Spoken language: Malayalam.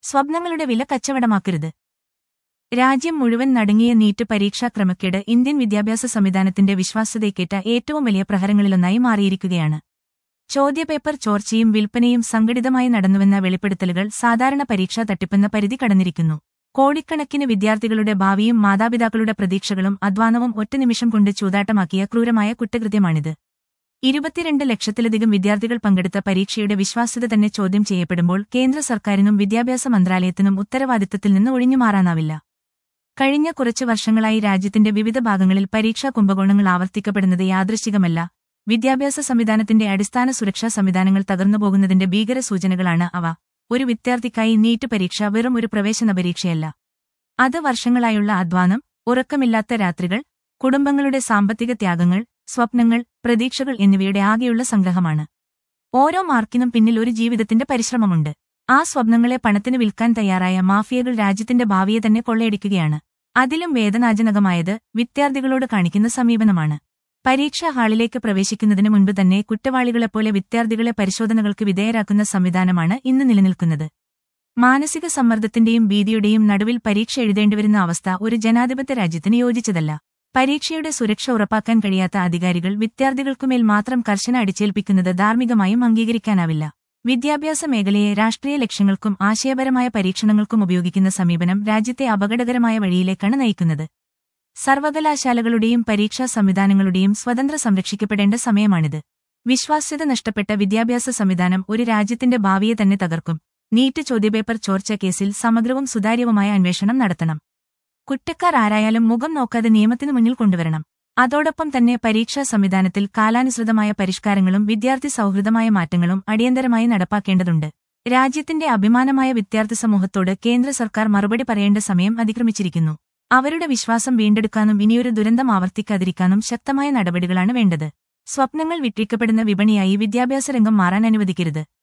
സ്വപ്നങ്ങളുടെ വില കച്ചവടമാക്കരുത് രാജ്യം മുഴുവൻ നടുങ്ങിയ നീറ്റ് പരീക്ഷാ ക്രമക്കേട് ഇന്ത്യൻ വിദ്യാഭ്യാസ സംവിധാനത്തിന്റെ വിശ്വാസ്യതയ്ക്കേറ്റ ഏറ്റവും വലിയ പ്രഹരങ്ങളിലൊന്നായി മാറിയിരിക്കുകയാണ് ചോദ്യപേപ്പർ ചോർച്ചയും വിൽപ്പനയും സംഘടിതമായി നടന്നുവെന്ന വെളിപ്പെടുത്തലുകൾ സാധാരണ പരീക്ഷാ തട്ടിപ്പെന്ന പരിധി കടന്നിരിക്കുന്നു കോടിക്കണക്കിന് വിദ്യാർത്ഥികളുടെ ഭാവിയും മാതാപിതാക്കളുടെ പ്രതീക്ഷകളും അധ്വാനവും ഒറ്റ നിമിഷം കൊണ്ട് ചൂതാട്ടമാക്കിയ ക്രൂരമായ കുറ്റകൃത്യമാണിത് ഇരുപത്തിരണ്ട് ലക്ഷത്തിലധികം വിദ്യാർത്ഥികൾ പങ്കെടുത്ത പരീക്ഷയുടെ വിശ്വാസ്യത തന്നെ ചോദ്യം ചെയ്യപ്പെടുമ്പോൾ കേന്ദ്ര സർക്കാരിനും വിദ്യാഭ്യാസ മന്ത്രാലയത്തിനും ഉത്തരവാദിത്തത്തിൽ നിന്ന് ഒഴിഞ്ഞുമാറാനാവില്ല കഴിഞ്ഞ കുറച്ചു വർഷങ്ങളായി രാജ്യത്തിന്റെ വിവിധ ഭാഗങ്ങളിൽ പരീക്ഷാ കുംഭകോണങ്ങൾ ആവർത്തിക്കപ്പെടുന്നത് യാദൃശ്ചികമല്ല വിദ്യാഭ്യാസ സംവിധാനത്തിന്റെ അടിസ്ഥാന സുരക്ഷാ സംവിധാനങ്ങൾ തകർന്നുപോകുന്നതിന്റെ ഭീകര സൂചനകളാണ് അവ ഒരു വിദ്യാർത്ഥിക്കായി നീറ്റ് പരീക്ഷ വെറും ഒരു പ്രവേശന പരീക്ഷയല്ല അത് വർഷങ്ങളായുള്ള അധ്വാനം ഉറക്കമില്ലാത്ത രാത്രികൾ കുടുംബങ്ങളുടെ സാമ്പത്തിക ത്യാഗങ്ങൾ സ്വപ്നങ്ങൾ പ്രതീക്ഷകൾ എന്നിവയുടെ ആകെയുള്ള സംഗ്രഹമാണ് ഓരോ മാർക്കിനും പിന്നിൽ ഒരു ജീവിതത്തിന്റെ പരിശ്രമമുണ്ട് ആ സ്വപ്നങ്ങളെ പണത്തിന് വിൽക്കാൻ തയ്യാറായ മാഫിയകൾ രാജ്യത്തിന്റെ ഭാവിയെ തന്നെ കൊള്ളയടിക്കുകയാണ് അതിലും വേദനാജനകമായത് വിദ്യാർത്ഥികളോട് കാണിക്കുന്ന സമീപനമാണ് പരീക്ഷാ ഹാളിലേക്ക് പ്രവേശിക്കുന്നതിന് മുൻപ് തന്നെ കുറ്റവാളികളെപ്പോലെ വിദ്യാർത്ഥികളെ പരിശോധനകൾക്ക് വിധേയരാക്കുന്ന സംവിധാനമാണ് ഇന്ന് നിലനിൽക്കുന്നത് മാനസിക സമ്മർദ്ദത്തിന്റെയും ഭീതിയുടെയും നടുവിൽ പരീക്ഷ എഴുതേണ്ടിവരുന്ന അവസ്ഥ ഒരു ജനാധിപത്യ രാജ്യത്തിന് യോജിച്ചതല്ല പരീക്ഷയുടെ സുരക്ഷ ഉറപ്പാക്കാൻ കഴിയാത്ത അധികാരികൾ വിദ്യാർത്ഥികൾക്കുമേൽ മാത്രം കർശന അടിച്ചേൽപ്പിക്കുന്നത് ധാർമ്മികമായും അംഗീകരിക്കാനാവില്ല വിദ്യാഭ്യാസ മേഖലയെ രാഷ്ട്രീയ ലക്ഷ്യങ്ങൾക്കും ആശയപരമായ പരീക്ഷണങ്ങൾക്കും ഉപയോഗിക്കുന്ന സമീപനം രാജ്യത്തെ അപകടകരമായ വഴിയിലേക്കാണ് നയിക്കുന്നത് സർവകലാശാലകളുടെയും പരീക്ഷാ സംവിധാനങ്ങളുടെയും സ്വതന്ത്ര സംരക്ഷിക്കപ്പെടേണ്ട സമയമാണിത് വിശ്വാസ്യത നഷ്ടപ്പെട്ട വിദ്യാഭ്യാസ സംവിധാനം ഒരു രാജ്യത്തിന്റെ ഭാവിയെ തന്നെ തകർക്കും നീറ്റ് ചോദ്യപേപ്പർ ചോർച്ച കേസിൽ സമഗ്രവും സുതാര്യവുമായ അന്വേഷണം നടത്തണം കുറ്റക്കാർ ആരായാലും മുഖം നോക്കാതെ നിയമത്തിനു മുന്നിൽ കൊണ്ടുവരണം അതോടൊപ്പം തന്നെ പരീക്ഷാ സംവിധാനത്തിൽ കാലാനുസൃതമായ പരിഷ്കാരങ്ങളും വിദ്യാർത്ഥി സൗഹൃദമായ മാറ്റങ്ങളും അടിയന്തരമായി നടപ്പാക്കേണ്ടതുണ്ട് രാജ്യത്തിന്റെ അഭിമാനമായ വിദ്യാർത്ഥി സമൂഹത്തോട് കേന്ദ്ര സർക്കാർ മറുപടി പറയേണ്ട സമയം അതിക്രമിച്ചിരിക്കുന്നു അവരുടെ വിശ്വാസം വീണ്ടെടുക്കാനും ഇനിയൊരു ദുരന്തം ആവർത്തിക്കാതിരിക്കാനും ശക്തമായ നടപടികളാണ് വേണ്ടത് സ്വപ്നങ്ങൾ വിട്ടിക്കപ്പെടുന്ന വിപണിയായി വിദ്യാഭ്യാസ രംഗം മാറാൻ അനുവദിക്കരുത്